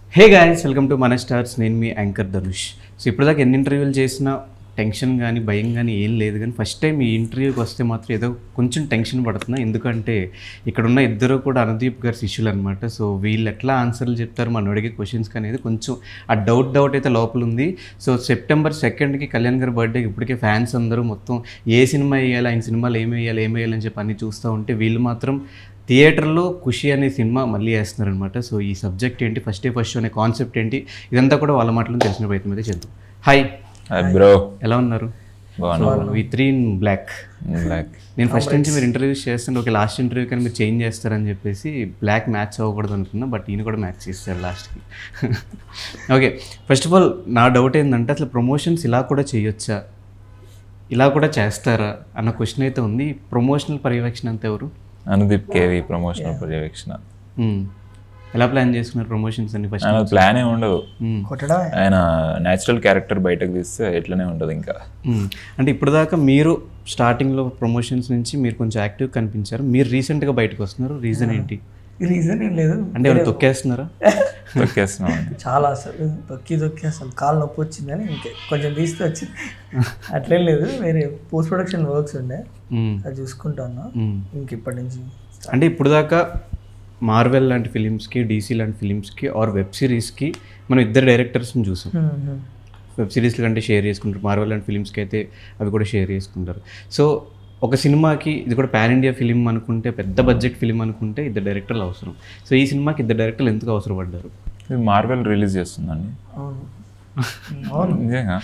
Hey guys welcome to మన stars నేను మీ యాంకర్ ధనుష్ సో ఇప్పటిదాకా ఎన్ని ఇంటర్వ్యూలు చేసినా టెన్షన్ కానీ భయం కానీ ఏం లేదు కానీ ఫస్ట్ టైం ఈ ఇంటర్వ్యూకి వస్తే మాత్రం ఏదో కొంచెం టెన్షన్ పడుతున్నా ఎందుకంటే ఇక్కడ ఉన్న ఇద్దరు కూడా అనుదీప్ గారి శిష్యులు అనమాట సో వీళ్ళు ఎట్లా ఆన్సర్లు చెప్తారు మనం అడిగే క్వశ్చన్స్కి అనేది కొంచెం ఆ డౌట్ డౌట్ అయితే లోపల ఉంది సో సెప్టెంబర్ సెకండ్కి కళ్యాణ్ గారి బర్త్డేకి ఇప్పటికే ఫ్యాన్స్ అందరూ మొత్తం ఏ సినిమా వేయాలి ఆయన సినిమాలు ఏమి వేయాలి ఏమి వేయాలి అని చెప్పి అన్ని చూస్తూ ఉంటే వీళ్ళు మాత్రం థియేటర్లో ఖుషి అనే సినిమా మళ్ళీ వేస్తున్నారనమాట సో ఈ సబ్జెక్ట్ ఏంటి ఫస్ట్ డే ఫస్ట్ షో అనే కాన్సెప్ట్ ఏంటి ఇదంతా కూడా వాళ్ళ మాటలను తెలిసిన ప్రయత్నం అయితే చేద్దాం హాయ్ బ్రో ఎలా ఉన్నారు బాగున్నా V three in black black నేను ఫస్ట్ నుంచి మీరు ఇంటర్వ్యూస్ చేస్తుంటే ఒక లాస్ట్ ఇంటర్వ్యూ కానీ మీరు చేంజ్ చేస్తారని చెప్పేసి బ్లాక్ మ్యాచ్ అవ్వకూడదు అనుకున్నా బట్ ఈయన కూడా మ్యాచ్ చేస్తారు లాస్ట్కి ఓకే ఫస్ట్ ఆఫ్ ఆల్ నా డౌట్ ఏంటంటే అసలు ప్రమోషన్స్ ఇలా కూడా చేయొచ్చా ఇలా కూడా చేస్తారా అన్న క్వశ్చన్ అయితే ఉంది ప్రమోషనల్ పర్యవేక్షణ అంతా ఎవరు అనుదీప్ కేవి ప్రమోషనల్ పర్యవేక్షణ మ్మ్. ఎలా ప్లాన్ చేసుకున్నారు ప్రమోషన్స్ అన్ని ఫస్ట్ ఆయన ప్లాన్ ఏ ఉండదు కొట్టడమే ఆయన న్యాచురల్ క్యారెక్టర్ బయటకు తీస్తే ఎట్లనే ఉంటుంది ఇంకా అంటే ఇప్పుడు దాకా మీరు స్టార్టింగ్లో ప్రమోషన్స్ నుంచి మీరు కొంచెం యాక్టివ్ కనిపించారు మీరు రీసెంట్గా బయటకు వస్తున్నారు రీజన్ ఏంటి రీజన్ ఏం లేదు అంటే ఏమైనా తొక్కేస్తున్నారా తొక్కేస్తున్నాం చాలా అసలు తొక్కి తొక్కి అసలు కాలు నొప్పి వచ్చిందని ఇంకే కొంచెం తీస్తే వచ్చింది అట్లేం లేదు వేరే పోస్ట్ ప్రొడక్షన్ వర్క్స్ ఉండే మ్మ్. అది చూసుకుంటా ఉన్నా మ్మ్. ఇంక ఇప్పటి నుంచి అంటే ఇప్పుడు దాకా మార్వెల్ లాంటి ఫిలిమ్స్కి డీసీ లాంటి ఫిలిమ్స్కి ఆర్ వెబ్ సిరీస్కి మనం ఇద్దరు డైరెక్టర్స్ని చూసాం వెబ్ సిరీస్ల కంటే షేర్ చేసుకుంటారు మార్వెల్ లాంటి ఫిలిమ్స్కి అయితే అవి కూడా షేర్ చేసుకుంటారు సో ఒక సినిమాకి ఇది కూడా పాన్ ఇండియా ఫిలిం అనుకుంటే పెద్ద బడ్జెట్ ఫిలిం అనుకుంటే ఇద్దరు డైరెక్టర్లు అవసరం సో ఈ సినిమాకి ఇద్దరు డైరెక్టర్లు ఎందుకు అవసరపడ్డారు ఇది మార్వెల్ రిలీజ్ చేస్తుందండి అవును అవును నిజంగా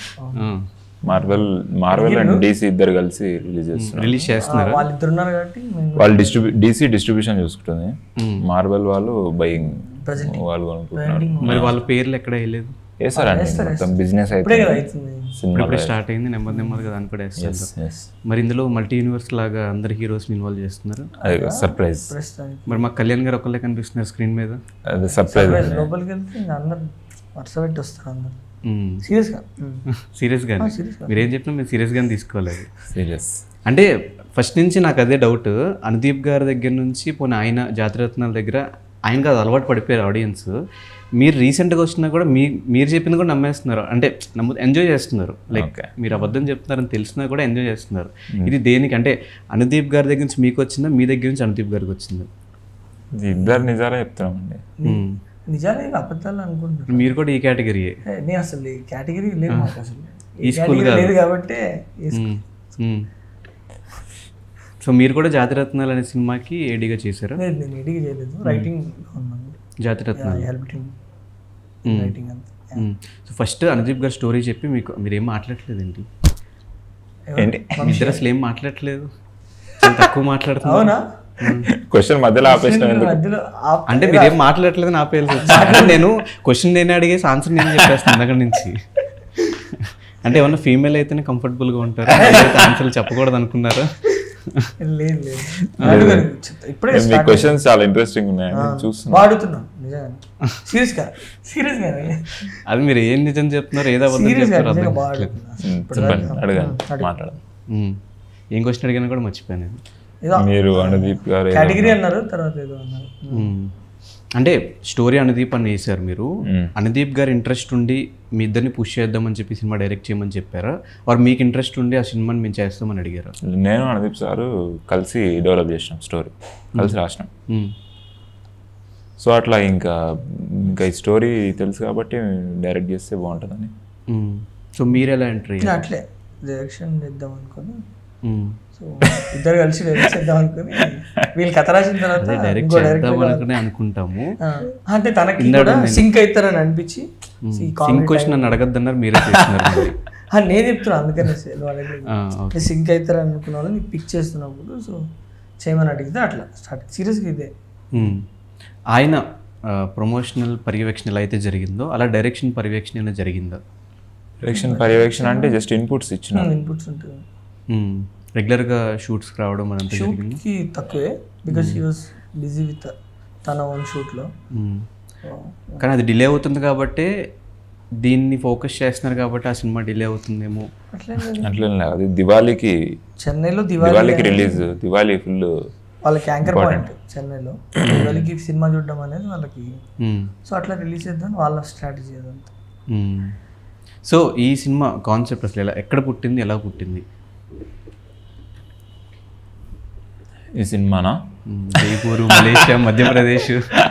మార్వెల్ మార్వెల్ అండ్ డీసీ ఇద్దరు కలిసి రిలీజ్ చేస్తున్నారు రిలీజ్ చేస్తున్నారు వాళ్ళిద్దరు ఉన్నారు కాబట్టి మేము వాళ్ళు డిస్ట్రిబ్యూ డీసీ డిస్ట్రిబ్యూషన్ చూసుకుంటుంది మార్వెల్ వాళ్ళు బయింగ్ వాళ్ళు కొనుక్కుంటున్నారు మరి వాళ్ళ పేర్లు ఎక్కడ వేయలేదు వేస్తారండి మొత్తం బిజినెస్ ఇప్పుడే అయితే కదా అవుతుంది సినిమా ఇప్పుడే స్టార్ట్ అయింది నెమ్మది నెమ్మదిగా దాన్ని కూడా వేస్తారు మరి ఇందులో మల్టీ యూనివర్స్ లాగా అందరు హీరోస్ని ఇన్వాల్వ్ చేస్తున్నారు అది సర్ప్రైజ్ ప్రస్తుతానికి మరి మాకు కళ్యాణ్ గారు ఒకళ్ళే కనిపిస్తున్నారు స్క్రీన్ మీద అది సర్ప్రైజ్ లోపలికి వెళ్తే ఇంకా అందరు వరుస పెట్టి వస్తారు అందరు సీరియస్గా సీరియస్గా serious మీరేం చెప్పినా మేము సీరియస్గానే తీసుకోలేదు సీరియస్ అంటే ఫస్ట్ నుంచి నాకు అదే డౌట్ అనుదీప్ గారి దగ్గర నుంచి పోనీ ఆయన జాతిరత్నాల దగ్గర ఆయన కాదు అలవాటు పడిపోయారు ఆడియన్స్ మీరు రీసెంట్గా వచ్చినా కూడా మీ మీరు చెప్పింది కూడా నమ్మేస్తున్నారు అంటే నమ్ము ఎంజాయ్ చేస్తున్నారు లైక్ Okay. మీరు అబద్ధం చెప్తున్నారని తెలిసినా కూడా ఎంజాయ్ చేస్తున్నారు ఇది దేనికి అంటే అనుదీప్ గారి దగ్గర నుంచి మీకు వచ్చిందా మీ దగ్గర నుంచి అనుదీప్ గారికి వచ్చిందా ఇది ఇద్దరు నిజాలే చెప్తున్నామండి మ్మ్. నిజాలే అబద్ధాలు అనుకుంటున్నాను మీరు కూడా ఈ కేటగిరీయే ఏ, నేను అసలు ఈ కేటగిరీ లేదు మాకు అసలు ఈ ఈ స్కూల్ కేటగిరీ కాదు. లేదు కాబట్టి ఈ స్కూల్ సో మీరు కూడా జాతిరత్నాలు అనే సినిమాకి ఏడీగా చేశారు లేదు నేను ఎడిగి చేయలేదు రైటింగ్ ఉన్నాను జాతిరత్నాలు హెల్పింగ్ రైటింగ్ అంతే so first Anudeep garu story చెప్పి మీకు మీరు ఏం మాట్లాడలేదు ఏంటి ఏంటి ఇద్దరు అసలు ఏం మాట్లాడట్లేదు చాలా తక్కువ మాట్లాడుతున్నారు అవునా క్వశ్చన్ మధ్యలో ఆపేసిన ఎందుకు మధ్యలో ఆప్- అంటే మీరేం మాట్లాడట్లేదు నా పేరు అంటే నేను క్వశ్చన్ నేను అడిగేసి ఆన్సర్ నేను చెప్పేస్తాను అక్కడి నుంచి అంటే ఏమన్నా ఫీమేల్ అయితేనే కంఫర్టబుల్గా ఉంటారు ఆన్సర్లు చెప్పకూడదు అనుకున్నారా లేదు లేదు అడుగుతాను. చెప్తా. ఇప్పుడే మీ క్వశ్చన్స్ చాలా ఇంట్రెస్టింగ్ ఉన్నాయండి చూస్తున్నా వాడుతున్నాం నిజంగా సీరియస్ గా సీరియస్ గా అది మీరు ఏం నిజం చెప్తున్నారు ఏదో అబద్ధం సీరియస్ గా చెప్తారు నిజంగా అర్థం బాగా కావట్లేదు. ఆడుతున్నా. ఉమ్, చెప్పండి అడగండి మాట్లాడండి ఉమ్. ఏం క్వశ్చన్ అడిగాను కూడా మర్చిపోయాను నేను. ఏదో మీరు అనుదీప్ గారు ఏదో- కేటగిరీ అన్నారు తర్వాత ఏదో అన్నారు ఉమ్. అంటే స్టోరీ అనుదీప్ అని వేశారు మీరు మ్మ్. అనుదీప్ గారు ఇంట్రెస్ట్ ఉండి మీ ఇద్దరిని పుష్ చేద్దామని చెప్పి సినిమా డైరెక్ట్ చేయమని చెప్పారా ఆర్ మీకు ఇంట్రెస్ట్ ఉండి ఆ సినిమాని మేము చేస్తామని అడిగారా నేను అనుదీప్ సారు కలిసి డెవలప్ చేసినాం స్టోరీ కలిసి రాసినాం ఉమ్. సో అట్లా ఇంకా ఇంకా ఈ స్టోరీ తెలుసు కాబట్టి డైరెక్ట్ చేస్తే బాగుంటుందని ఉమ్. సో మీరు ఎలా ఎంట్రీ నేను అట్లే డైరెక్షన్ చేద్దాం అనుకుని సో ఇద్దరు కలిసి డైరెక్ట్ చేద్దాం అనుకుని వీళ్ళు కథ రాసిన తర్వాత డైరెక్ట్ ఇంకో డైరెక్టర్ చేద్దాం అనుకునే అనుకుంటాము ఆ, అంటే తనకి కూడా సింక్ అవుతారని అనిపించి ఈ కామెడీ సింక్ క్వశ్చన్ నన్ను అడగద్దన్నారు మీరే చేస్తున్నారు మరి. ఆ, నేను చెప్తున్నా అందుకనే నువ్వు అడగలేదు ఆ, ఓకే. సింక్ అవుతారని అనుకున్న వాళ్ళని పిక్ చేస్తున్నప్పుడు సో చేయమని అడిగితే అట్లా స్టార్ట్ సీరియస్గా ఇదే ఉమ్. ఆయన ప్రమోషనల్ పర్యవేక్షణ ఎలా అయితే జరిగిందో అలా డైరెక్షన్ పర్యవేక్షణ ఏమైనా జరిగిందా డైరెక్షన్ పర్యవేక్షణ అంటే జస్ట్ ఇన్పుట్స్ ఇచ్చిన ఇన్పుట్స్ ఉంటుంది ఉమ్. రెగ్యులర్గా షూట్స్కి రావడం అదంతా జరిగింది షూట్కి తక్కువే because he was busy with తన ఓన్ షూట్లో ఉమ్. కానీ అది డిలే అవుతుంది కాబట్టి దీన్ని ఫోకస్ చేస్తున్నారు కాబట్టి ఆ సినిమా డిలే అవుతుందేమో అట్లే అట్లే అది దివాళీకి చెన్నైలో దివాళీ దివాళీకి రిలీజ్ దివాళీ ఫుల్ వాళ్ళకి యాంకర్ పాయింట్ చెన్నైలో వాళ్ళకి సినిమా చూడడం అనేది వాళ్ళకి మ్మ్. సో అట్లా రిలీజ్ చేద్దాం వాళ్ళ స్ట్రాటజీ అదంతా మ్మ్. సో ఈ సినిమా కాన్సెప్ట్ అసలు ఎలా ఎక్కడ పుట్టింది ఎలా పుట్టింది ఈ సినిమానా మ్మ్. జైపూర్ మలేషియా మధ్యప్రదేశ్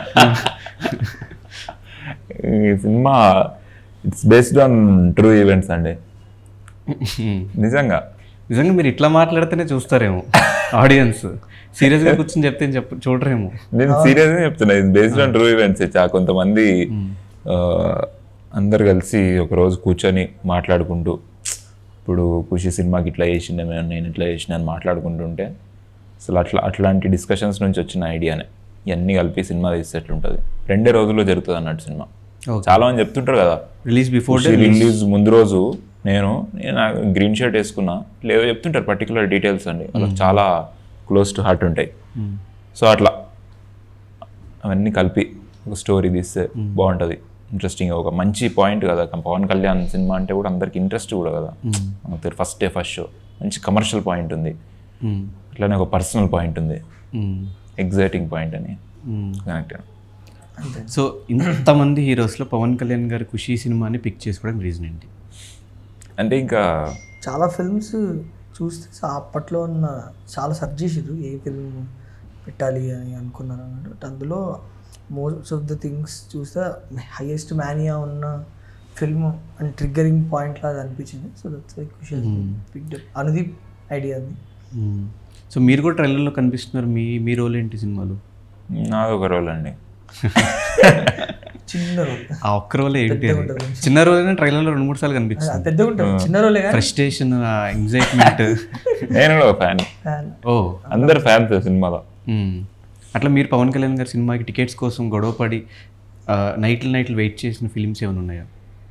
ఈ cinema it's based on true events అండి మ్మ్. నిజంగా నిజంగా మీరు ఇట్లా మాట్లాడితేనే చూస్తారేమో ఆడియన్స్ సీరియస్గా కూర్చొని చెప్తే చెప్ప చూడరేమో నేను సీరియస్గా చెప్తున్నా ఇది బేస్డ్ ఆన్ ట్రూ ఈవెంట్స్ చా కొంతమంది ఆ, అందరు కలిసి ఒక రోజు కూర్చొని మాట్లాడుకుంటూ ఇప్పుడు ఖుషి సినిమాకి ఇట్లా చేసిండే మేము నేను ఇట్లా చేసిన అని మాట్లాడుకుంటుంటే అసలు అట్లా అట్లాంటి డిస్కషన్స్ నుంచి వచ్చిన ఐడియానే ఇవన్నీ కలిపి సినిమా తీస్తే ఎట్లుంటుంది రెండే రోజుల్లో జరుగుతుంది అన్నట్టు సినిమా Okay. చాలా మంది చెప్తుంటారు కదా రిలీజ్ బిఫోర్ డే రిలీజ్ ముందు రోజు నేను నేను గ్రీన్ షర్ట్ వేసుకున్నా లేదో చెప్తుంటారు పర్టికులర్ డీటెయిల్స్ అండి వాళ్ళకి చాలా క్లోజ్ టు హార్ట్ ఉంటాయి సో అట్లా అవన్నీ కలిపి ఒక స్టోరీ తీస్తే బాగుంటుంది ఇంట్రెస్టింగ్ ఒక మంచి పాయింట్ కదా పవన్ కళ్యాణ్ సినిమా అంటే కూడా అందరికి ఇంట్రెస్ట్ కూడా కదా మనకు ఫస్ట్ డే ఫస్ట్ షో మంచి కమర్షియల్ పాయింట్ ఉంది అట్లానే ఒక పర్సనల్ పాయింట్ ఉంది ఎగ్జైటింగ్ పాయింట్ అని కనెక్ట్ అంతే సో ఇంతమంది హీరోస్లో పవన్ కళ్యాణ్ గారి ఖుషి సినిమాని పిక్ చేసుకోవడం రీజన్ ఏంటి అంటే ఇంకా చాలా ఫిల్మ్స్ చూస్తే సా- అప్పట్లో ఉన్న చాలా సెర్చ్ చేసారు ఏ ఫిల్మ్ పెట్టాలి అని అనుకున్నారు అన్నట్టు అందులో మోస్ట్ ఆఫ్ ద థింగ్స్ చూస్తే హైయెస్ట్ మ్యానియా ఉన్న ఫిల్మ్ అండ్ ట్రిగ్గరింగ్ పాయింట్ లాగా అనిపించింది so that's why Kushi picked Anudeep idea అది సో మీరు కూడా ట్రైలర్లో కనిపిస్తున్నారు మీ మీ రోల్ ఏంటి సినిమాలో నాది ఒక రోల్ అండి చిన్న రోల్ ఆ ఒక్క రోలే ఏంటి అది చిన్న రోల్ ట్రైలర్లో రెండు మూడు సార్లు కనిపిస్తుంది పెద్దగా ఉంటుంది చిన్న రోలే కానీ ఫ్రస్ట్రేషన్ ఎగ్జైట్మెంట్ నేను కూడా ఒక ఫ్యాన్ fan. ఓ అందరు ఫ్యాన్స్ సినిమాలో మ్మ్. అట్లా మీరు పవన్ కళ్యాణ్ గారి సినిమాకి టికెట్స్ కోసం గొడవపడి ఆ, నైట్లు నైట్లు వెయిట్ చేసిన ఫిలిమ్స్ ఏమైనా ఉన్నాయా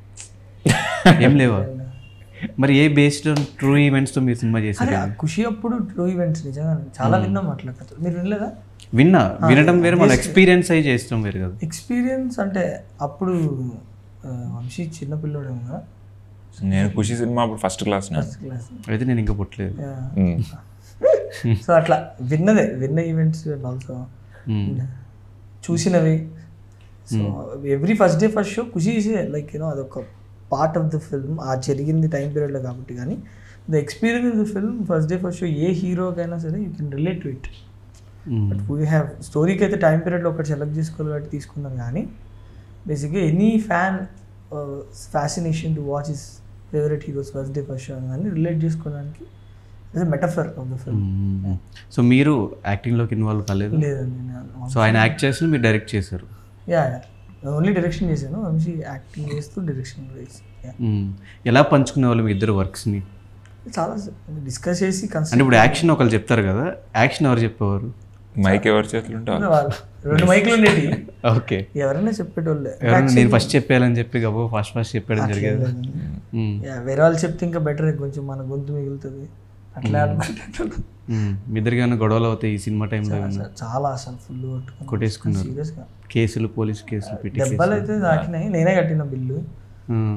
ఏం లేవా మరి ఏ బేస్డ్ ఆన్ ట్రూ ఈవెంట్స్తో మీరు సినిమా చేశారు అరే ఆ ఖుషి అప్పుడు ట్రూ ఈవెంట్స్ నిజంగా చాలా విన్నాం అట్లా కథలు మీరు వినలేదా విన్నా వినడం వేరే మన ఎక్స్పీరియన్స్ అయి చేస్తాం వేరు కదా ఎక్స్పీరియన్స్ అంటే అప్పుడు ఆ, వంశీ చిన్న పిల్లోడేమో కదా నేను ఖుషి సినిమా అప్పుడు ఫస్ట్ క్లాస్ నేను క్లాస్ అయితే నేను ఇంకా పుట్టలేదు ఉమ్. సో అట్లా విన్నదే విన్న ఈవెంట్స్ అండ్ ఆల్సో మ్మ్. చూసినవి so every first day first show Kushi like you know అదొక పార్ట్ ఆఫ్ ద ఫిల్మ్ ఆ జరిగింది టైం పీరియడ్లో కాబట్టి కానీ the experience of the film first day first show ఏ హీరోకైనా సరే you can relate to it hmm. But we have స్టోరీకి అయితే టైం పీరియడ్లో ఒకటి సెలెక్ట్ చేసుకోవాలి కాబట్టి తీసుకున్నాం కానీ బేసిక్గా any fan fascination to watch is favourite heroes first day first show అని రిలేట్ చేసుకోవడానికి is metaphor of the film మ్మ్. సో మీరు యాక్టింగ్లోకి ఇన్వాల్వ్ కాలేదు లేదండి నేను సో ఆయన యాక్ట్ చేసిన మీరు డైరెక్ట్ చేశారు యా ఓన్లీ డైరెక్షన్ చేశాను వంశీ యాక్టింగ్ చేస్తూ డైరెక్షన్ కూడా చేసి yeah. మ్మ్. ఎలా పంచుకునే వాళ్ళు మీ ఇద్దరు వర్క్స్ని చాలా డిస్కస్ చేసి అంటే కన్సిడర్ ఇప్పుడు యాక్షన్ ఒకళ్ళు చెప్తారు కదా యాక్షన్ ఎవరు చెప్పేవారు మైక్ ఎవరి చేతులు ఉంటే వాళ్ళు. వాళ్ళు రెండు మైకులు ఉండేవి ఓకే ఎవరైనా చెప్పేటోళ్ళే ఎవరైనా నేను ఫస్ట్ చెప్పేయాలని చెప్పి గబో ఫాస్ట్ ఫాస్ట్ చెప్పడం జరిగేది మ్మ్. యా వేరే వాళ్ళు చెప్తే ఇంకా బెటర్ కొంచెం మన గొంతు మిగులుతుంది అట్లా అనుకుంటాను మ్మ్. మీ ఇద్దరికి ఏమైనా గొడవలు అవుతాయి ఈ సినిమా టైంలో అసలు చాలా అసలు ఫుల్ కొట్టుకుని కొట్టేసుకున్నారు సీరియస్గా కేసులు పోలీస్ కేసులు పెట్టి దెబ్బలు అయితే తాకినాయి నేనే కట్టిన బిల్లు మ్మ్.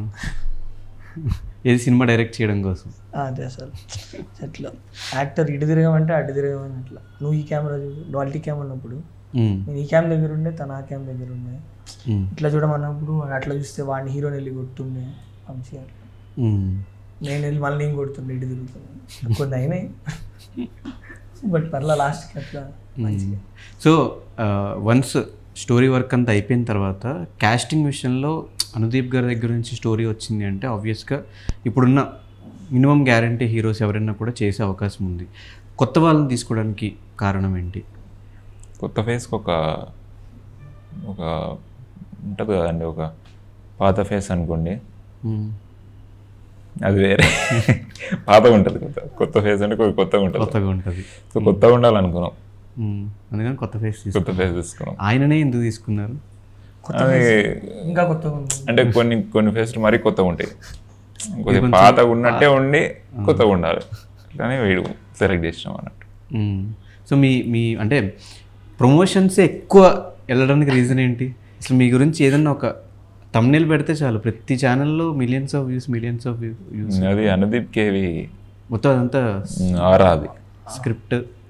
ఏది సినిమా డైరెక్ట్ చేయడం కోసం ఆ, అదే అసలు అట్లా యాక్టర్ ఇటు తిరగమంటే అటు తిరగమని అట్లా నువ్వు ఈ కెమెరా చూడు డాల్టీ క్యామ్ ఉన్నప్పుడు మ్మ్. నేను ఈ క్యామ్ దగ్గర ఉండే తన ఆ క్యామ్ దగ్గర ఉండే మ్మ్. ఇట్లా చూడమన్నప్పుడు వాడు అట్లా చూస్తే వాడిని హీరోని వెళ్ళి కొడుతుండే మంచిగా అట్లా మ్మ్. నేను వెళ్ళి మళ్ళీ నేను కొడుతుండే ఇటు తిరుగుతుండే కొన్ని అయినాయి బట్ పర్లా లాస్ట్కి అట్లా మంచిగా సో వన్స్ స్టోరీ వర్క్ అంతా అయిపోయిన తర్వాత కాస్టింగ్ విషయంలో అనుదీప్ గారి దగ్గర నుంచి స్టోరీ వచ్చింది అంటే ఆబ్వియస్గా ఇప్పుడున్న మినిమం గ్యారంటీ హీరోస్ ఎవరైనా కూడా చేసే అవకాశం ఉంది కొత్త వాళ్ళని తీసుకోవడానికి కారణం ఏంటి కొత్త ఫేస్కి ఒక ఒక ఉంటుంది కదండి ఒక పాత ఫేస్ అనుకోండి మ్మ్. అది వేరే పాతగా ఉంటుంది కొత్త కొత్త ఫేస్ అంటే కొ- కొత్తగా ఉంటుంది కొత్తగా ఉంటుంది సో కొత్తగా ఉండాలనుకున్నాం అందుకని కొత్త ఫేస్ తీసుకు కొత్త ఫేస్ తీసుకున్నాం ఆయననే ఎందుకు తీసుకున్నారు అది ఇంకా కొత్తగా ఉంది అంటే కొన్ని కొన్ని ఫేస్లు మరీ కొత్తగా ఉంటాయి కొద్దిగా పాతగా ఉన్నట్టే ఉండి కొత్తగా ఉండాలి కానీ వీడు సెలెక్ట్ చేసినాం అన్నట్టు మ్మ్. సో మీ మీ అంటే ప్రమోషన్స్ ఎక్కువ వెళ్ళడానికి రీజన్ ఏంటి అసలు మీ గురించి ఏదన్నా ఒక తమ్నేల్ పెడితే చాలు ప్రతి ఛానల్లో millions of views millions of views అది అనుదీప్ కేవి మొత్తం అదంతా ఆరా అది స్క్రిప్ట్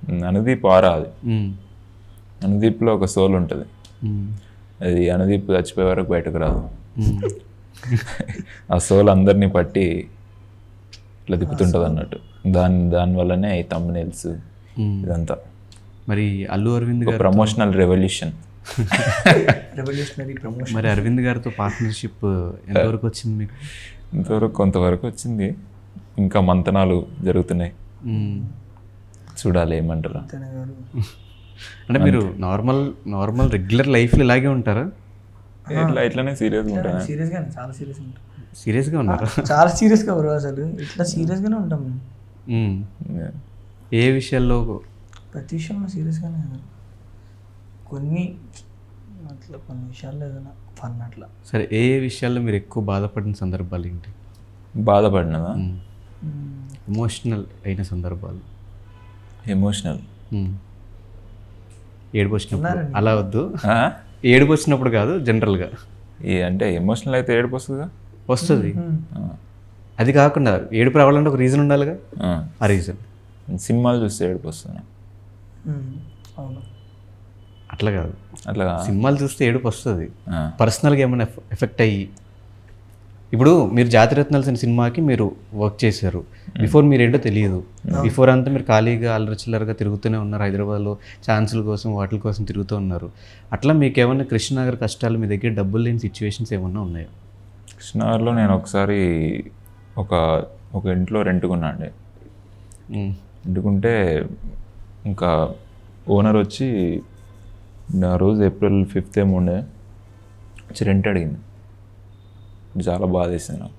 అనుదీప్ ఆరా అది మ్మ్. అనుదీప్లో ఒక సోల్ ఉంటుంది మ్మ్. అది అనుదీప్ చచ్చిపోయే వరకు బయటకు రాదు మ్మ్. ఆ సోల్ అందరినీ పట్టి ఇట్లా తిప్పుతుంటుంది అన్నట్టు దాని దానివల్లనే ఈ తమ్నేల్స్ మ్మ్. ఇదంతా మరి అల్లు అరవింద్ గారు ప్రమోషనల్ రెవల్యూషన్ రెవల్యూషనరీ ప్రమోషన్ మరి అరవింద్ గారితో పార్ట్నర్షిప్ ఎంతవరకు వచ్చింది మీకు ఇంతవరకు కొంతవరకు వచ్చింది ఇంకా మంతనాలు జరుగుతున్నాయి మ్మ్. చూడాలి ఏమంటారా అంతేనా గారు అంటే మీరు నార్మల్ నార్మల్ రెగ్యులర్ లైఫ్లో ఇలాగే ఉంటారా ఇట్లా ఇట్లానే సీరియస్గా ఉంటాను సీరియస్గానే చాలా సీరియస్ ఉంటాం సీరియస్గా ఉన్నారా చాలా సీరియస్గా బ్రో అసలు ఇట్లా సీరియస్గానే ఉంటాం మేము మ్మ్. ఏ విషయాల్లో ప్రతి విషయంలో సీరియస్గానే కాదు. కొన్ని అట్లా కొన్ని విషయాల్లో ఏదైనా ఫన్ అట్లా సరే ఏ ఏ విషయాల్లో మీరు ఎక్కువ బాధపడిన సందర్భాలు ఏంటి బాధపడినదా ఎమోషనల్ అయిన సందర్భాలు ఎమోషనల్ మ్మ్. ఏడుపు వచ్చినప్పుడు అలా వద్దు ఏడుపు వచ్చినప్పుడు కాదు జనరల్గా ఈ అంటే ఎమోషనల్ అయితే ఏడుపు వస్తుందిగా వస్తుంది ఆ. అది కాకుండా ఏడుపు రావాలంటే ఒక రీజన్ ఉండాలిగా ఆ. ఆ రీజన్ సినిమాలు చూస్తే ఏడుపు వస్తుంది ఉమ్, అవును అట్లా కాదు అట్లా సినిమాలు చూస్తే ఏడుపు వస్తుంది ఆ. పర్సనల్గా ఏమైనా ఎఫ్- ఎఫెక్ట్ అయ్యి ఇప్పుడు మీరు జాతిరత్నాలు అనే సినిమాకి మీరు వర్క్ చేశారు బిఫోర్ మీరేంటో తెలియదు బిఫోర్ అంతా మీరు ఖాళీగా అల్లరచిల్లరగా తిరుగుతూనే ఉన్నారు హైదరాబాద్లో ఛాన్సుల కోసం వాటి కోసం తిరుగుతూ ఉన్నారు అట్లా మీకు ఏమైనా కృష్ణనగర్ కష్టాలు మీ దగ్గర డబ్బులు లేని సిచ్యువేషన్స్ ఏమన్నా ఉన్నాయా కృష్ణనగర్లో నేను ఒకసారి ఒక ఒక ఇంట్లో రెంట్కున్నా అండి మ్మ్. రెంట్కుంటే ఇంకా ఓనర్ వచ్చి నా రోజు ఏప్రిల్ ఫిఫ్త్ ఏమో ఉండే వచ్చి రెంట్ అడిగింది చాలా బాధ వేసింది నాకు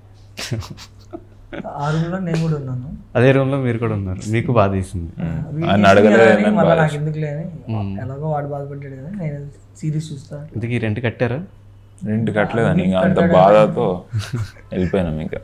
ఆ రూమ్లో నేను కూడా ఉన్నాను అదే రూమ్లో మీరు కూడా ఉన్నారు మీకు బాధ వేసింది ఆయన అడగలేదు అని నన్ను మళ్ళీ బాధ నాకు ఎందుకు లేని ఎలాగో వాడు బాధపడ్డాడు కదా నేను సిరీస్ చూస్తా ఇంతకీ రెంట్ కట్టారా రెంట్ కట్టలేదని ఇంకా అంత బాధతో వెళ్ళిపోయినాం ఇంకా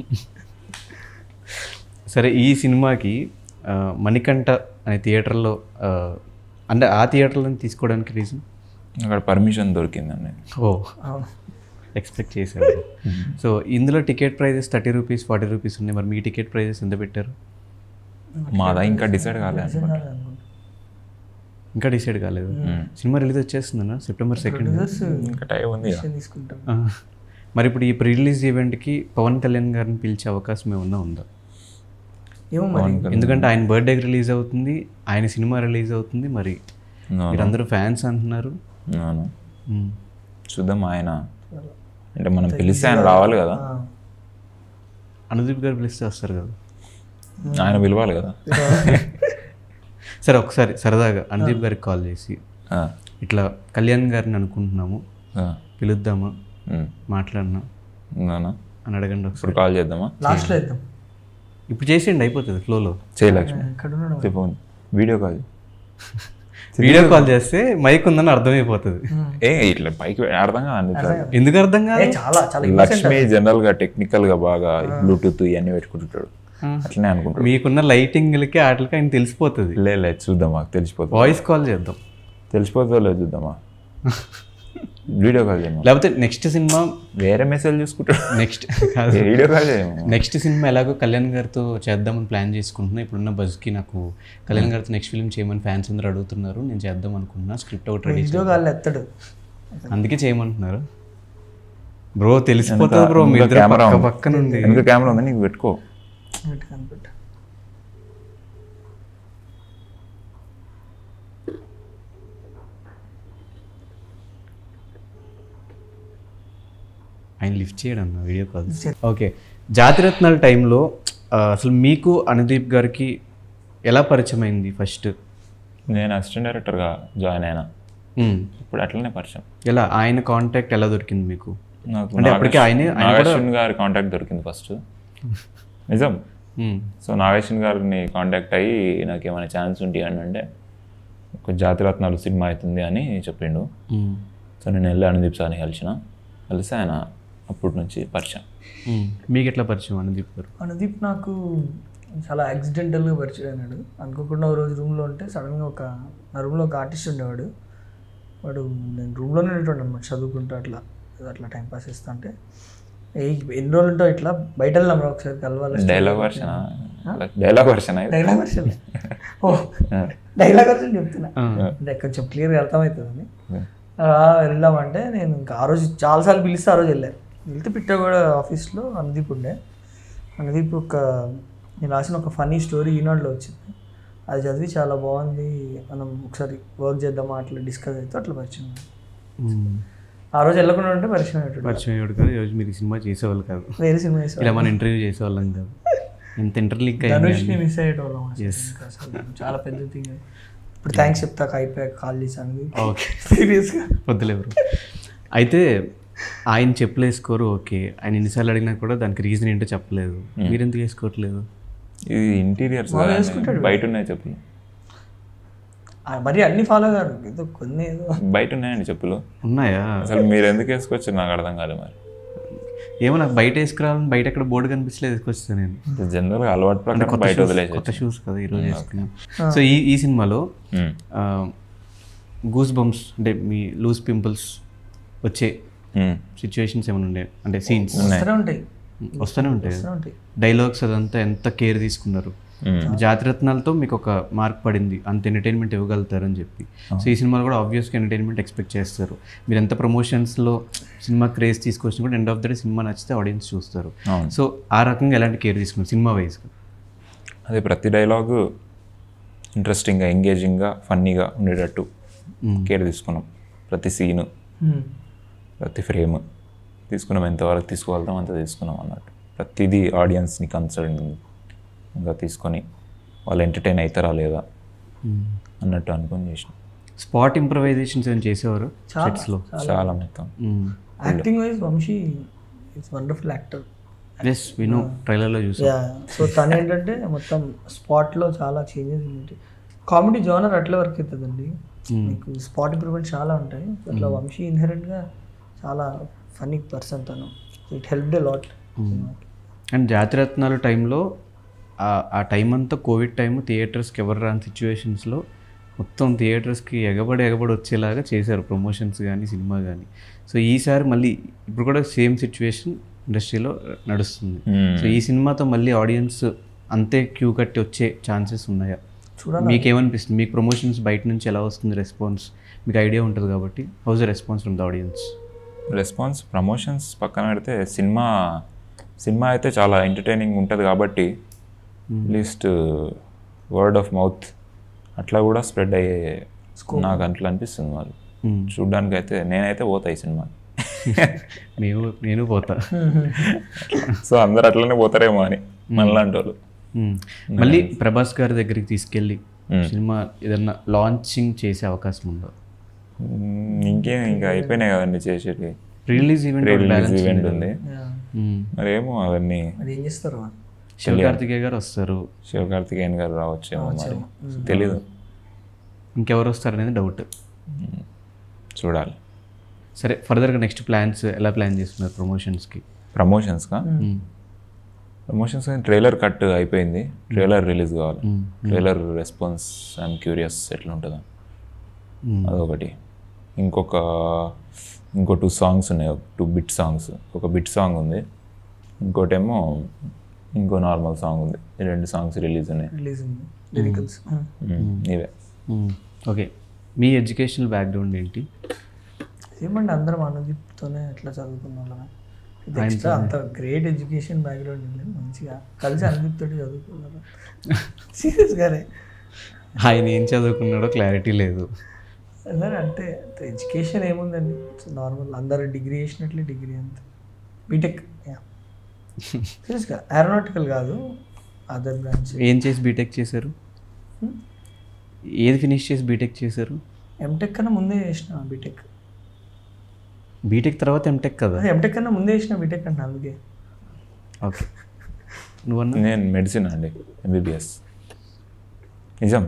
సరే ఈ సినిమాకి ఆ, మణికంఠ అనే థియేటర్లో ఆ, అంటే ఆ థియేటర్లో తీసుకోవడానికి రీజన్ అక్కడ పర్మిషన్ దొరికిందండి ఓ అవును ఎక్స్పెక్ట్ చేశారు సో ఇందులో ticket prices thirty rupees forty rupees ఉన్నాయి మరి మీ టికెట్ ప్రైజెస్ ఎంత పెట్టారు మాదా ఇంకా డిసైడ్ కాలేదు అనుకుంటా. అనుకుంటా. ఇంకా డిసైడ్ కాలేదు సినిమా రిలీజ్ వచ్చేస్తుందన్నా సెప్టెంబర్ సెకండ్ Producers ఇంకా టైం ఉంది decision తీసుకుంటాం మరి ఇప్పుడు ఈ ప్రీ రిలీజ్ ఈవెంట్కి పవన్ కళ్యాణ్ గారిని పిలిచే అవకాశం ఏమన్నా ఉందా ఏమో మరి ఎందుకంటే ఆయన బర్త్డేకి రిలీజ్ అవుతుంది ఆయన సినిమా రిలీజ్ అవుతుంది మరి No, మీరందరూ ఫ్యాన్స్ అంటున్నారు అవును మ్మ్. చూద్దాం ఆయన అంటే మనం పిలిస్తే ఆయన రావాలి కదా ఆ, అనుదీప్ గారు పిలిస్తే వస్తారు కదా ఆయన పిలవాలి కదా సరే ఒకసారి సరదాగా అనుదీప్ గారికి కాల్ చేసి ఆ, ఇట్లా కళ్యాణ్ గారిని అనుకుంటున్నాము ఆ, పిలుద్దామా ఉమ్, మాట్లాడినా అవునా? అని అడగండి ఒకసారి ఇప్పుడు కాల్ చేద్దామా లాస్ట్లో వేద్దాం ఇప్పుడు చేసేయండి అయిపోతుంది ఫ్లోలో చేయి లక్ష్మి ఎక్కడ ఉన్నాడు చెప్పు వీడియో కాల్ వీడియో కాల్ చేస్తే మైక్ ఉందని అర్థమైపోతుంది ఏ ఇట్లా పైకి అర్థం కాదు ఇట్లా ఎందుకు అర్థం కాదు ఏ, చాలా చాలా లక్ష్మి జనరల్ గా టెక్నికల్ గా బాగా బ్లూటూత్ ఇవన్నీ పెట్టుకుంటుంటాడు అట్లనే అనుకుంటాడు మీకున్న లైటింగ్లకి వాటికి ఆయన తెలిసిపోతుంది లే లే చూద్దాం మాకు తెలిసిపోతుంది వాయిస్ కాల్ చేద్దాం తెలిసిపోతుందో లేదు చూద్దామా వీడియో కాల్ చేయమా లేకపోతే నెక్స్ట్ సినిమా వేరే మెసేజ్ చూసుకుంటాడు నెక్స్ట్ కాదు వీడియో కాల్ చేయమా నెక్స్ట్ సినిమా ఎలాగో కళ్యాణ్ గారితో చేద్దామని ప్లాన్ చేసుకుంటున్నా ఇప్పుడున్న బజ్కి నాకు కళ్యాణ్ గారితో నెక్స్ట్ ఫిల్మ్ చేయమని ఫ్యాన్స్ అందరూ అడుగుతున్నారు నేను చేద్దాం అనుకుంటున్నా స్క్రిప్ట్ ఒకటి రెడీ వీడియో కాల్ ఎత్తాడు అందుకే చేయమంటున్నారు బ్రో తెలిసిపోతుంది బ్రో మీ ఇద్దరు కెమెరా పక్క పక్కన ఉంది ఎందుకు కెమెరా ఉంది నీకు పెట్టుకో ఇటు కనిపెట్టు ఆయన లిఫ్ట్ చేయడం అన్న వీడియో కాల్ ఓకే జాతిరత్నాల టైంలో ఆ, అసలు మీకు అనుదీప్ గారికి ఎలా పరిచయం అయింది ఫస్ట్ నేను అసిస్టెంట్ డైరెక్టర్గా జాయిన్ అయినా ఇప్పుడు అట్లనే పరిచయం ఎలా ఆయన కాంటాక్ట్ ఎలా దొరికింది మీకు నాకు అంటే అప్పటికే ఆయనే ఆయన కూడా నాగేశ్వన్ గారి కాంటాక్ట్ దొరికింది ఫస్ట్ నిజం మ్మ్. సో నాగేశ్వన్ గారిని కాంటాక్ట్ అయ్యి నాకు ఏమైనా ఛాన్స్ ఉంటాయి అని అంటే ఒక జాతిరత్నాలు సినిమా అవుతుంది అని చెప్పిండు మ్మ్. సో నేను వెళ్ళి అనుదీప్ సార్ని కలిసిన కలిసి ఆయన అప్పటి నుంచి పరిచయం మ్మ్. మీకు ఎట్లా పరిచయం అనుదీప్ గారు అనుదీప్ నాకు చాలా యాక్సిడెంటల్గా పరిచయం అయినాడు అనుకోకుండా ఒక రోజు రూమ్లో ఉంటే సడన్గా ఒక నా రూమ్లో ఒక ఆర్టిస్ట్ ఉండేవాడు వాడు నేను రూమ్లోనే ఉండేవాడు అనమాట చదువుకుంటూ అట్లా ఏదో అట్లా టైం పాస్ చేస్తా అంటే ఏ ఎన్ని రోజులు ఉంటావు ఇట్లా బయట వెళ్దాం రా ఒకసారి కలవాలి dialogue version dialogue version dialogue version ఓ డైలాగ్ వచ్చి చెప్తున్నా అంటే కొంచెం క్లియర్గా అర్థమవుతుందని అలా వెళ్దామంటే నేను ఇంకా ఆ రోజు చాలాసార్లు పిలిస్తే ఆ రోజు వెళ్ళాను వెళ్తే పిట్టగూడ ఆఫీస్లో అనుదీప్ ఉండే అనుదీప్ ఒక నేను రాసిన ఒక ఫన్నీ స్టోరీ ఈనాడులో వచ్చింది అది చదివి చాలా బాగుంది మనం ఒకసారి వర్క్ చేద్దామా అట్లా డిస్కస్ అయితే అట్లా పరిచయం అయ్యాం. ఆ రోజు వెళ్ళకుండా ఉంటే పరిచయం అయ్యేటోడు. పరిచయం అయ్యాడు కాదు ఈరోజు మీరు ఈ సినిమా చేసేవాళ్ళు కాదు వేరే సినిమా చేసాం ఇలా మనం ఇంటర్వ్యూ చేసేవాళ్ళం కాదు ఇంత ఇంటర్వ్యూ ఇంకా ధనుష్ని మిస్ అయ్యేటోళ్ళం అసలు. ఇంకా అసలు చాలా పెద్ద థింగ్ ఇప్పుడు థ్యాంక్స్ చెప్తాక అయిపోయాక కాల్ చేశాను ఓకే సీరియస్గా వద్దులేవరు అయితే ఆయన చెప్పులు వేసుకోరు ఓకే ఆయన ఎన్నిసార్లు అడిగినా కూడా దానికి రీజన్ ఏంటో చెప్పలేదు మీరు ఎందుకు వేసుకోవట్లేదు ఇది ఇంటీరియర్స్ బయట ఉన్నాయి చెప్పులు మరి అన్ని ఫాలో గారు ఏదో కొన్ని ఏదో బయట ఉన్నాయండి చెప్పులు ఉన్నాయా అసలు మీరు ఎందుకు వేసుకొచ్చారు నాకు అర్థం కాలేదు మరి ఏమో నాకు బయట వేసుకురావాలని బయట ఎక్కడ బోర్డు కనిపించలేదు వేసుకొచ్చాను నేను జనరల్గా అలవాటు ప్రకారం బయట వదిలేసి కొత్త షూస్ కదా ఈరోజు వేసుకున్నాం సో ఈ ఈ సినిమాలో గూస్ బంప్స్ అంటే మీ లూజ్ పింపుల్స్ వచ్చే సిచ్యువేషన్స్ ఏమైనా ఉండే అంటే సీన్స్ వస్తూనే ఉంటాయి వస్తూనే ఉంటాయి వస్తూనే ఉంటాయి డైలాగ్స్ అదంతా ఎంత కేర్ తీసుకున్నారు జాతిరత్నాలతో మీకు ఒక మార్క్ పడింది అంత ఎంటర్టైన్మెంట్ ఇవ్వగలుగుతారని చెప్పి సో ఈ సినిమాలో కూడా ఆబ్వియస్గా ఎంటర్టైన్మెంట్ ఎక్స్పెక్ట్ చేస్తారు మీరు ఎంత ప్రమోషన్స్లో సినిమా క్రేజ్ తీసుకొచ్చినా కూడా end of the day cinema నచ్చితే ఆడియన్స్ చూస్తారు అవును. సో ఆ రకంగా ఎలాంటి కేర్ తీసుకున్నారు సినిమా వైజ్గా అదే ప్రతి డైలాగు ఇంట్రెస్టింగ్గా ఎంగేజింగ్గా ఫన్నీగా ఉండేటట్టు కేర్ తీసుకున్నాం ప్రతి సీను Hmm. ప్రతి ఫ్రేమ్ తీసుకున్నాం ఎంతవరకు తీసుకువెళ్తాం అంత తీసుకున్నాం అన్నట్టు ప్రతిదీ ఆడియన్స్ని కన్సర్న్గా తీసుకొని వాళ్ళు ఎంటర్టైన్ అవుతారా లేదా అన్నట్టు అనుకొని చేసినాం స్పాట్ ఇంప్రవైజేషన్స్ ఏమైనా చేసేవారు సెట్స్లో చాలా మొత్తం acting wise Vamshi it's wonderful actor yes విను ట్రైలర్లో చూసాం యా సో తను ఏంటంటే మొత్తం స్పాట్లో చాలా చేంజెస్ ఉంటాయి కామెడీ జోనర్ అట్లా వర్క్ అవుతుందండి మీకు స్పాట్ ఇంప్రూవ్మెంట్ చాలా ఉంటాయి అట్లా వంశీ ఇన్హెరెంట్గా చాలా ఫనీ పర్సన్ తను it helped lot and Jathiratnalu టైంలో ఆ టైం అంతా కోవిడ్ టైం థియేటర్స్కి ఎవరు రాని సిచ్యువేషన్స్లో మొత్తం థియేటర్స్కి ఎగబడి ఎగబడి వచ్చేలాగా చేశారు ప్రమోషన్స్ కానీ సినిమా కానీ సో ఈసారి మళ్ళీ ఇప్పుడు కూడా సేమ్ సిచ్యువేషన్ ఇండస్ట్రీలో నడుస్తుంది సో ఈ సినిమాతో మళ్ళీ ఆడియన్స్ అంతే క్యూ కట్టి వచ్చే ఛాన్సెస్ ఉన్నాయా చూడాలి మీకు ఏమనిపిస్తుంది మీకు ప్రమోషన్స్ బయట నుంచి ఎలా వస్తుంది రెస్పాన్స్ మీకు ఐడియా ఉంటుంది కాబట్టి how's the response from the audience response promotions పక్కన పెడితే సినిమా సినిమా అయితే చాలా ఎంటర్టైనింగ్ ఉంటుంది కాబట్టి లీస్ట్ వర్డ్ ఆఫ్ మౌత్ అట్లా కూడా స్ప్రెడ్ అయ్యే నాకు అట్లా అనిపిస్తుంది మరి చూడ్డానికి అయితే నేనైతే పోతా ఈ సినిమా నేను నేను పోతా సో అందరు అట్లనే పోతారేమో అని మనలాంటి వాళ్ళు మ్మ్. మళ్ళీ ప్రభాస్ గారి దగ్గరికి తీసుకెళ్ళి సినిమా ఏదన్నా లాంచింగ్ చేసే అవకాశం ఉందో మ్మ్, ఇంకేం ఇంకా అయిపోయినాయి కదండి చేసేది రిలీజ్ ఈవెంట్ రిలీజ్ ఈవెంట్ ఉంది Yeah. మరి ఏమో అవన్నీ మరి ఏం చేస్తారు వాళ్ళు? శివకార్తికేయ గారు వస్తారు శివకార్తికేయన్ గారు రావచ్చేమో మరి తెలీదు ఇంకెవరు వస్తారు అనేది డౌట్ మ్మ్. చూడాలి సరే ఫర్దర్గా నెక్స్ట్ ప్లాన్స్ ఎలా ప్లాన్ చేస్తున్నారు ప్రమోషన్స్కి ప్రమోషన్స్గా ప్రమోషన్స్ ట్రైలర్ కట్ అయిపోయింది ట్రైలర్ రిలీజ్ కావాలి ట్రైలర్ రెస్పాన్స్ ఐఎమ్ క్యూరియస్ ఎట్లా ఉంటుందా అదొకటి ఇంకొక ఇంకో టూ సాంగ్స్ ఉన్నాయి టూ బిట్ సాంగ్స్ ఒక బిట్ సాంగ్ ఉంది ఇంకోటేమో ఇంకో నార్మల్ సాంగ్ ఉంది ఈ రెండు సాంగ్స్ రిలీజ్ ఉన్నాయి రిలీజ్ ఉంది లిరికల్స్ మ్మ్. ఇవే ఓకే మీ ఎడ్యుకేషనల్ బ్యాక్గ్రౌండ్ ఏంటి ఏమండి అందరం అనుదీప్తోనే ఎట్లా చదువుకున్న వాళ్ళమే ఇది ఎక్స్ట్రా అంత గ్రేట్ ఎడ్యుకేషన్ బ్యాక్గ్రౌండ్ లేదు మంచిగా కలిసి అనుదీప్తో చదువుకున్నారు సీరియస్గానే ఆయన ఏం చదువుకున్నాడో క్లారిటీ లేదు అందరూ అంటే ఎడ్యుకేషన్ ఏముందండి నార్మల్ అందరు డిగ్రీ చేసినట్లే డిగ్రీ అంతే బీటెక్ సీరియస్గా ఏరోనాటికల్ కాదు అదర్ బ్రాంచ్ ఏం చేసి బీటెక్ చేశారు ఏది ఫినిష్ చేసి బీటెక్ చేశారు ఎంటెక్ కన్నా ముందే చేసిన బీటెక్ బీటెక్ తర్వాత ఎంటెక్ కదా అదే ఎంటెక్ కన్నా ముందే చేసిన బీటెక్ అంటే అందుకే ఓకే నువ్వన్నా నేను మెడిసిన్ అండి ఎంబీబీఎస్ నిజం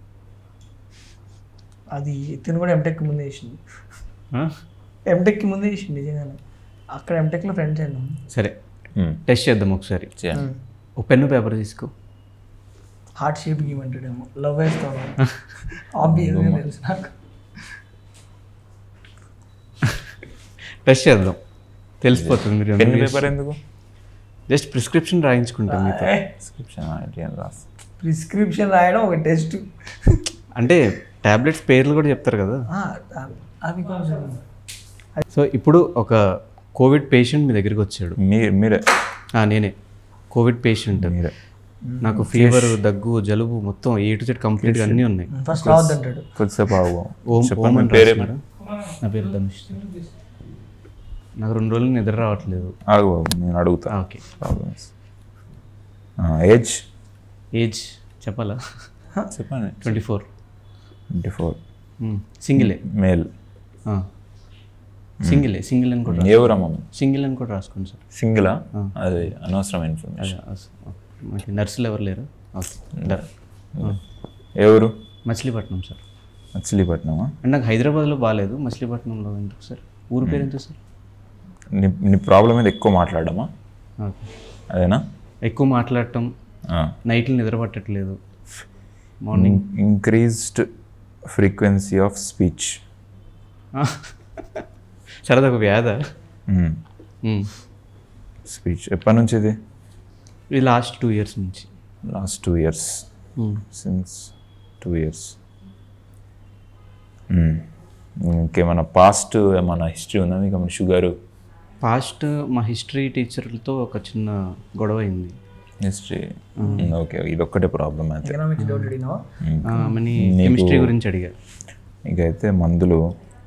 అది తిను కూడా ఎంటెక్ ముందే చేసింది ఆ? ఎంటెక్కి ముందే చేసింది నిజంగానే అక్కడ ఎంటెక్లో ఫ్రెండ్స్ అయినాం సరే మ్మ్. టెస్ట్ చేద్దాం ఒకసారి చేయండి ఒక పెన్ను పేపర్ తీసుకో హార్ట్ షేప్ గీమంటాడేమో లవ్ వేస్తాను ఆబ్వియస్గా తెలుసు నాకు టెస్ట్ చేద్దాం తెలిసిపోతుంది మీరు పెన్ పేపర్ ఎందుకు జస్ట్ ప్రిస్క్రిప్షన్ రాయించుకుంటాం మీతో డిస్క్రిప్షన్ రాసి ప్రిస్క్రిప్షన్ రాయడం ఒక టెస్ట్ అంటే టాబ్లెట్స్ పేర్లు కూడా చెప్తారు కదా అవి కొంచెం సో ఇప్పుడు ఒక కోవిడ్ పేషెంట్ మీ దగ్గరికి వచ్చాడు మీరు మీరే ఆ, నేనే కోవిడ్ పేషెంట్ మీరే నాకు ఫీవర్ దగ్గు జలుబు మొత్తం ఏ టు జెడ్ కంప్లీట్గా అన్నీ ఉన్నాయి ఫస్ట్ రావద్దంటాడు కొద్దిసేపు ఆగు ఓం ఓం చెప్పండి అని పేరే రాస్తున్నారా? నా పేరు ధనుష్ నాకు రెండు రోజులు నిద్ర రావట్లేదు ఆగు బాబు, నేను అడుగుతా ఆ, ఓకే ప్రాబ్లమ్స్ ఏజ్ ఏజ్ చెప్పాలా చెప్పండి ట్వంటీ ఫోర్ ట్వంటీ ఫోర్ సింగిలే మేల్ సింగిలే సింగిల్ అని కూడా ఏ ఊరమ్మ సింగిల్ అని కూడా రాసుకోండి సార్ సింగిలా అది అనవసరమైన ఇన్ఫర్మేషన్ అదే, అస- మనకి నర్సులు ఎవరు లేరు ఓకే డ- ఏ ఊరు మచిలీపట్నం సార్ మచిలీపట్నమా అండ్ నాకు హైదరాబాద్లో బాగాలేదు మచిలీపట్నంలో ఎందుకు సార్ ఊరు పేరు ఎంత సార్ నీ నీ ప్రాబ్లం మీద ఎక్కువ మాట్లాడమా ఓకే అదేనా ఎక్కువ మాట్లాడటం నైట్లు నిద్ర పట్టట్లేదు ఇంక్రీజ్డ్ ఫ్రీక్వెన్సీ ఆఫ్ స్పీచ్ సరదా ఒక వ్యాధ స్పీచ్ ఎప్పటి నుంచి ఇది ఇది లాస్ట్ టూ ఇయర్స్ నుంచి last two years since two years ఇంకేమైనా పాస్ట్ ఏమైనా హిస్టరీ ఉందా మీకు ఏమైనా షుగర్ పాస్ట్ మా హిస్టరీ టీచర్లతో ఒక చిన్న గొడవ అయింది హిస్టరీ ఓకే ఇది ఒక్కటే ప్రాబ్లం అయితే ఎకనామిక్స్ డౌట్ అడిగినావా మనీ కెమిస్ట్రీ గురించి అడిగారు ఇకైతే మందులు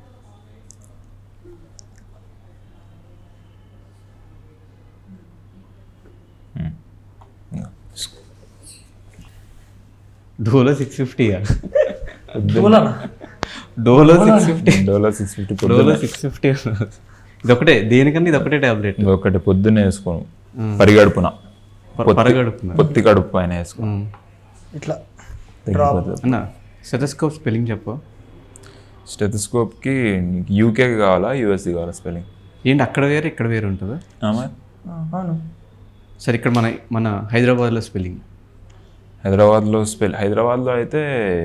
డోలో సిక్స్ ఫిఫ్టీ దూలనా Dolo six fifty Dolo six fifty Dolo six fifty ఇదొకటే దేనికన్నా ఇది ఒకటే టాబ్లెట్ ఒకటి పొద్దున్నే వేసుకోను పరిగడుపున పరగడుపున పొత్తి కడుపు పైన వేసుకోను ఇట్లా తగ్గిపోతుంది అన్న స్టెథోస్కోప్ స్పెల్లింగ్ చెప్పు స్టెథోస్కోప్కి యూకే కావాలా యూఎస్ది కావాలా స్పెల్లింగ్ ఏంటి అక్కడ వేరే ఇక్కడ వేరే ఉంటుందా ఆమె ఆ, అవును సరే ఇక్కడ మన మన హైదరాబాద్లో స్పెల్లింగ్ హైదరాబాద్లో స్పెల్ హైదరాబాద్లో అయితే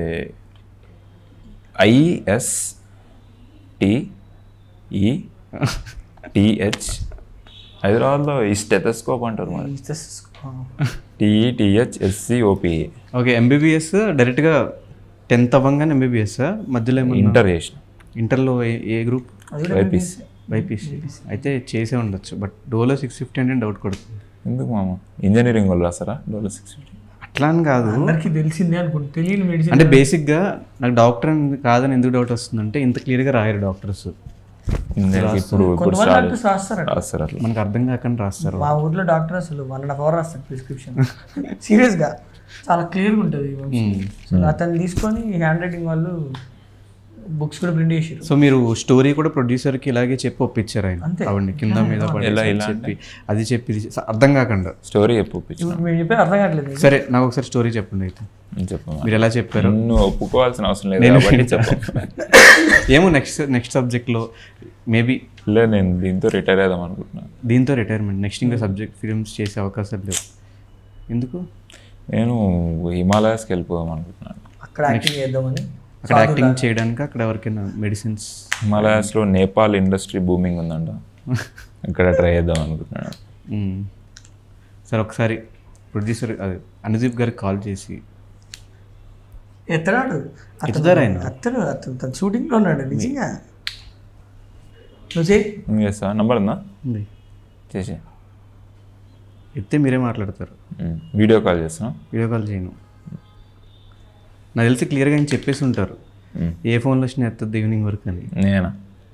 ఐఎస్ టి ఈ టిహెచ్ హైదరాబాద్లో ఈ స్టెథోస్కోప్ అంటారు మరి టిఈటిహెచ్ ఎస్సిఓపిఏ ఓకే ఎంబీబీఎస్ డైరెక్ట్గా టెన్త్ అవ్వగానే ఎంబీబీఎస్ మధ్యలో ఏమన్నా ఇంటర్ చేసిన ఇంటర్లో A- A group YPC BiPC అయితే చేసే ఉండొచ్చు బట్ డోలో సిక్స్ ఫిఫ్టీ అంటే డౌట్ కొడుతుంది ఎందుకు మామ ఇంజనీరింగ్ వాళ్ళు రాస్తారా డోలో సిక్స్ ఫిఫ్టీ అట్లా అని కాదు అందరికి తెలిసిందే అనుకుంటు తెలియని మెడిసిన్ అంటే బేసిక్గా నాకు డాక్టర్ అని కాదని ఎందుకు డౌట్ వస్తుందంటే ఇంత క్లియర్గా రాయరు డాక్టర్స్ ఇంజనీరింగ్ ఇప్పుడు ఇప్పుడు కొంతమంది స్టార్ట్ డాక్టర్స్ రాస్తారు రాస్తారు అట్లా మనకు అర్థం కాకుండా రాస్తారు మా ఊర్లో డాక్టర్ అసలు వన్ అండ్ హాఫ్ అవర్ రాస్తాడు ప్రిస్క్రిప్షన్ సీరియస్గా చాలా క్లియర్గా ఉంటుంది సో అతను తీసుకొని హ్యాండ్ రైటింగ్ వాళ్ళు బుక్స్ కూడా ప్రింట్ చేసారు సో మీరు స్టోరీ కూడా ప్రొడ్యూసర్కి ఇలాగే చెప్పి ఒప్పించారు ఆయన అంతే. ఆవిడని కింద మీద పడి ఎలా ఇలా చెప్పి అది చెప్పి ఇది చెప్పి- అర్థం కాకుండా స్టోరీ చెప్పు ఒప్పించిన ఇప్పుడు మేము చెప్పే అర్థం కావట్లేదు సరే నాకు ఒకసారి స్టోరీ చెప్పండి అయితే చెప్పు మీరు ఎలా చెప్పారు నువ్వు ఒప్పుకోవాల్సిన అవసరం లేదు కాబట్టి చెప్పు ఏమో నెక్స్ట్ నెక్స్ట్ సబ్జెక్ట్లో మేబీ లేదు నేను దీంతో రిటైర్ అవుదాం అనుకుంటున్నాను దీంతో రిటైర్మెంట్ నెక్స్ట్ ఇంకా సబ్జెక్ట్ ఫిల్మ్స్ చేసే అవకాశాలు లేవు ఎందుకు నేను హిమాలయాస్కి వెళ్ళిపోదాం అనుకుంటున్నాను అక్కడ యాక్టింగ్ చేద్దామని అక్కడ యాక్టింగ్ చేయడానికి అక్కడ ఎవరికైనా మెడిసిన్స్ హిమాలయాస్లో నేపాల్ ఇండస్ట్రీ బూమింగ్ ఉందంట ఇక్కడ ట్రై చేద్దాం అనుకుంటున్నాను సరే ఒకసారి ప్రొడ్యూసర్ అదే అనుదీప్ గారికి కాల్ చేసి ఎత్తడాడు ఎత్తుతారా ఆయన? అతను అతను తన షూటింగ్లో ఉన్నాడు నిజంగా నువ్వు చేయి నువ్వు చేస్తా నంబర్ ఉందా ఉంది. చేసి ఎత్తే మీరే మాట్లాడతారు వీడియో కాల్ చేస్తున్నా వీడియో కాల్ చేయను నాకు తెలిసి క్లియర్గా ఆయన చెప్పేసి ఉంటారు ఏ ఫోన్లో వచ్చినా ఎత్తద్దు ఈవినింగ్ వరకు అని నేనా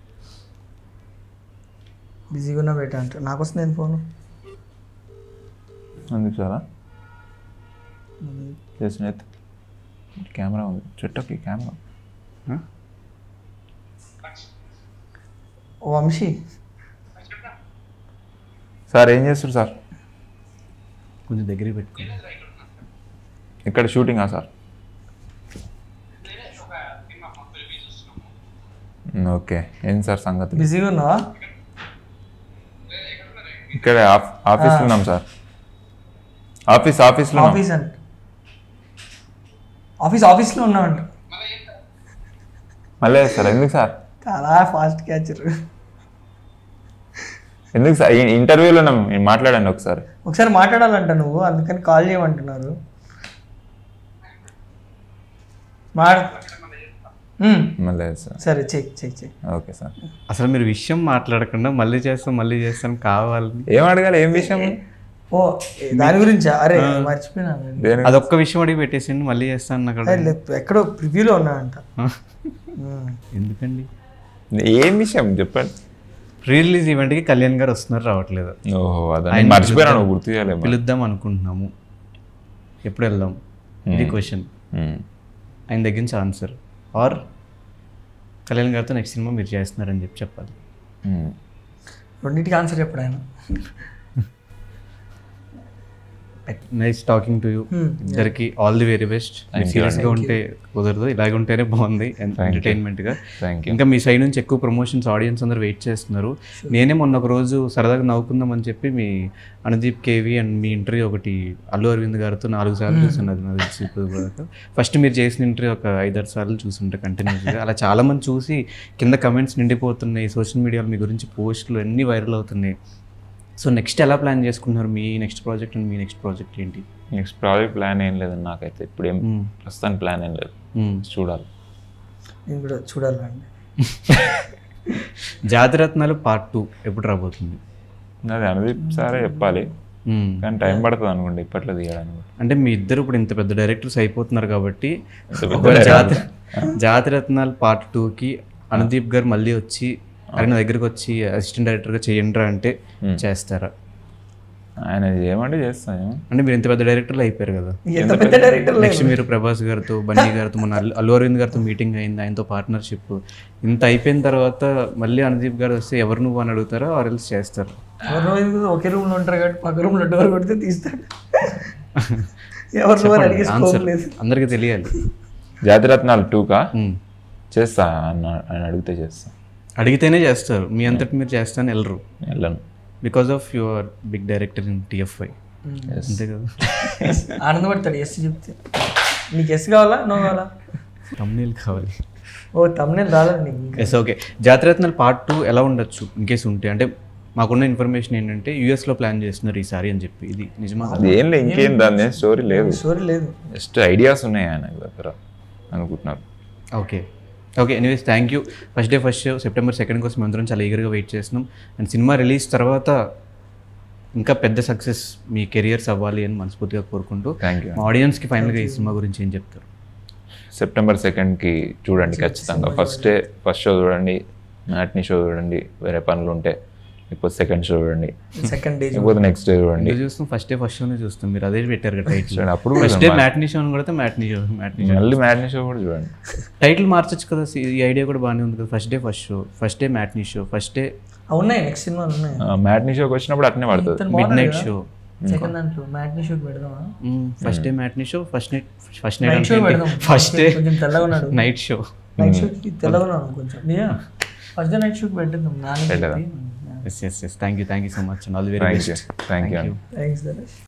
బిజీగా ఉన్నా బయట అంటారు నాకు వస్తుంది నేను ఫోన్ అందుకు చాలా చేసిన కెమెరా ఉంది చెట్టుకి కెమెరా ఆ? ఓ వంశీ సార్ ఏం చేస్తారు సార్ కొంచెం దగ్గరికి పెట్టుకోండి ఇక్కడ షూటింగా సార్ ఓకే ఏం సార్ సంగతి బిజీగా ఉన్నావా ఇక్కడ ఆఫ్- ఆఫీస్లో ఉన్నాం సార్ ఆఫీస్ ఆఫీస్లో ఉన్నాం ఆఫీస్ అంట ఆఫీస్ ఆఫీస్లో ఉన్నామంట మళ్ళీ సార్ ఎందుకు సార్ చాలా ఫాస్ట్ క్యాచర్ ఎందుకు సార్ ఈ- ఇంటర్వ్యూలో ఉన్నాం మీరు మాట్లాడండి ఒకసారి ఒకసారి మాట్లాడాలంట నువ్వు అందుకని కాల్ చేయమంటున్నారు మాడ మ్మ్. మళ్ళీ చేస్తా సరే check check check okay sir అసలు మీరు విషయం మాట్లాడకుండా మళ్ళీ చేస్తాం మళ్ళీ చేస్తాం కావాలని ఏం అడగాలి ఏం విషయం ఓ ఏ, దాని గురించా అరే మర్చిపోయినాను దేని అదొక్క విషయం అడిగి పెట్టేసిండి మళ్ళీ చేస్తాను అక్కడ అరే, లేదు, ఎక్కడో ప్రివ్యూలో ఉన్నాడంట మ్మ్. ఎందుకండి ఏం విషయం చెప్పండి ప్రీ రిలీజ్ ఈవెంట్కి కళ్యాణ్ గారు వస్తున్నారు రావట్లేదు ఓహో అదే మర్చిపోయినా నువ్వు గుర్తు చేయాలి పిలుద్దాం అనుకుంటున్నాము ఎప్పుడు వెళ్దాం ఇది క్వశ్చన్ ఆయన దగ్గర నుంచి ఆన్సర్ ఆర్ కళ్యాణ్ గారితో నెక్స్ట్ సినిమా మీరు చేస్తున్నారని చెప్పి చెప్పాలి రెండింటికి ఆన్సర్ చెప్పడు ఆయన నైస్ టాకింగ్ టు యూ ఇద్దరికి ఆల్ ది వెరీ బెస్ట్ సీరియస్గా ఉంటే కుదరదు ఇలాగే ఉంటేనే బాగుంది ఎంటర్టైన్మెంట్గా థ్యాంక్ యూ ఇంకా మీ సైడ్ నుంచి ఎక్కువ ప్రమోషన్స్ ఆడియన్స్ అందరూ వెయిట్ చేస్తున్నారు నేనే మొన్న ఒక రోజు సరదాగా నవ్వుకుందాం అని చెప్పి మీ అనుదీప్ కేవి అండ్ మీ ఇంటర్వ్యూ ఒకటి అల్లు అరవింద్ గారితో నాలుగు సార్లు చూస్తున్నది నాకు తెలిసి ఇప్పుడు వరకు ఫస్ట్ మీరు చేసిన ఇంటర్వ్యూ ఒక ఐదారు సార్లు చూసుంటే కంటిన్యూస్గా అలా చాలా మంది చూసి కింద కమెంట్స్ నిండిపోతున్నాయి సోషల్ మీడియాలో మీ గురించి పోస్టులు అన్నీ వైరల్ అవుతున్నాయి సో నెక్స్ట్ ఎలా ప్లాన్ చేసుకుంటున్నారు మీ నెక్స్ట్ ప్రాజెక్ట్ అండ్ మీ నెక్స్ట్ ప్రాజెక్ట్ ఏంటి నెక్స్ట్ ప్రాజెక్ట్ ప్లాన్ ఏం లేదండి నాకైతే ఇప్పుడు ఏం మ్మ్. ప్రస్తుతానికి ప్లాన్ ఏం లేదు మ్మ్. చూడాలి నేను కూడా చూడాలండి జాతిరత్నాలు పార్ట్ టూ ఎప్పుడు రాబోతుంది అది అనుదీప్ సారే చెప్పాలి మ్మ్. కానీ టైం పడుతుంది అనుకోండి ఇప్పట్లో తీయడానికి అంటే మీ ఇద్దరు ఇప్పుడు ఇంత పెద్ద డైరెక్టర్స్ అయిపోతున్నారు కాబట్టి ఒకవేళ జాతి జాతిరత్నాలు పార్ట్ టూకి అనుదీప్ గారు మళ్ళీ వచ్చి ఆయన దగ్గరికి వచ్చి అసిస్టెంట్ డైరెక్టర్గా చేయండిరా అంటే చేస్తారా ఆయన ఏమంటే చేస్తాను అంటే మీరు ఇంత పెద్ద డైరెక్టర్లు అయిపోయారు కదా ఎంత పెద్ద డైరెక్టర్ నెక్స్ట్ మీరు ప్రభాస్ గారితో బన్నీ గారితో మన అల్లు- అల్లు అరవింద్ గారితో మీటింగ్ అయింది ఆయనతో పార్ట్నర్షిప్ ఇంత అయిపోయిన తర్వాత మళ్ళీ అనుదీప్ గారు వస్తే ఎవరు నువ్వు అని అడుగుతారా ఆర్ ఎల్స్ చేస్తారు ఎవరు రోజు ఒకే రూమ్ లో ఉంటారు కాబట్టి పక్క రూమ్ లో డోర్ కొడితే తీస్తాడు ఎవరు నువ్వు అని అడిగే ఆన్సర్ స్కోప్ లేదు అందరికీ తెలియాలి జాతిరత్నాలు టూకా మ్మ్. చేస్తా అన్న ఆయన అడిగితే చేస్తా అడిగితేనే చేస్తారు మీ అంతటి మీరు చేస్తాను వెళ్ళరు వెళ్ళను because of your big director in TFI అంతే కదా ఆనందపడతాడు ఎస్ చెప్తే నీకు ఎస్ కావాలా నో కావాలా తమ్నేల్ కావాలి ఓ తమ్నేల్ రాలేదు నీకు yes okay Jathiratnalu part two ఎలా ఉండొచ్చు ఇన్ కేసు ఉంటే అంటే మాకున్న ఇన్ఫర్మేషన్ ఏంటంటే యూఎస్లో ప్లాన్ చేస్తున్నారు ఈసారి అని చెప్పి ఇది నిజమా అది ఏం లేదు ఇంకేం దాని స్టోరీ లేదు స్టోరీ లేదు జస్ట్ ఐడియాస్ ఉన్నాయి ఆయన దగ్గర అనుకుంటున్నారు okay okay anyways thank you first day first show September second కోసం అందరం చాలా ఈగర్గా వెయిట్ చేస్తున్నాం అండ్ సినిమా రిలీజ్ తర్వాత ఇంకా పెద్ద సక్సెస్ మీ కెరియర్స్ అవ్వాలి అని మనస్ఫూర్తిగా కోరుకుంటూ థ్యాంక్ యూ మా ఆడియన్స్కి ఫైనల్గా ఈ సినిమా గురించి ఏం చెప్తారు సెప్టెంబర్ సెకండ్కి చూడండి ఖచ్చితంగా ఫస్ట్ డే ఫస్ట్ షో చూడండి మ్యాట్నీ షో చూడండి వేరే పనులు ఉంటే లేకపోతే సెకండ్ షో చూడండి సెకండ్ డే లేకపోతే నెక్స్ట్ డే చూడండి ఎందుకు చూస్తాం ఫస్ట్ డే ఫస్ట్ షోనే చూస్తాం మీరు అదే పెట్టారు కదా టైటిల్ చూడండి అప్పుడు ఫస్ట్ డే మ్యాట్నీ షో అని కూడా మ్యాట్నీ షో మ్యాట్నీ షో మళ్ళీ మ్యాట్నీ షో కూడా చూడండి టైటిల్ మార్చొచ్చు కదా ఈ ఐడియా కూడా బాగానే ఉంది కదా first day first show first day matinee show first day ఉన్నాయి నెక్స్ట్ సినిమాలు ఉన్నాయి మ్యాట్నీ షోకి వచ్చినప్పుడు అట్నే పడుతుంది మిడ్ నైట్ షో సెకండ్ దాంట్లో మ్యాట్నీ షోకి పెడదామా first day matinee show first night first night night show పెడదాం ఫస్ట్ డే కొంచెం తెల్లగా ఉన్నాడు నైట్ షో నైట్ షోకి తెల్లగా ఉన్నాడు కొంచెం నిజం ఫస్ట్ డే నైట్ షోకి పెట్టేద్దాం నాని పెట్టేద్దాం. Yes yes yes thank you thank you so much all the very thank you best thank you thanks దరేష్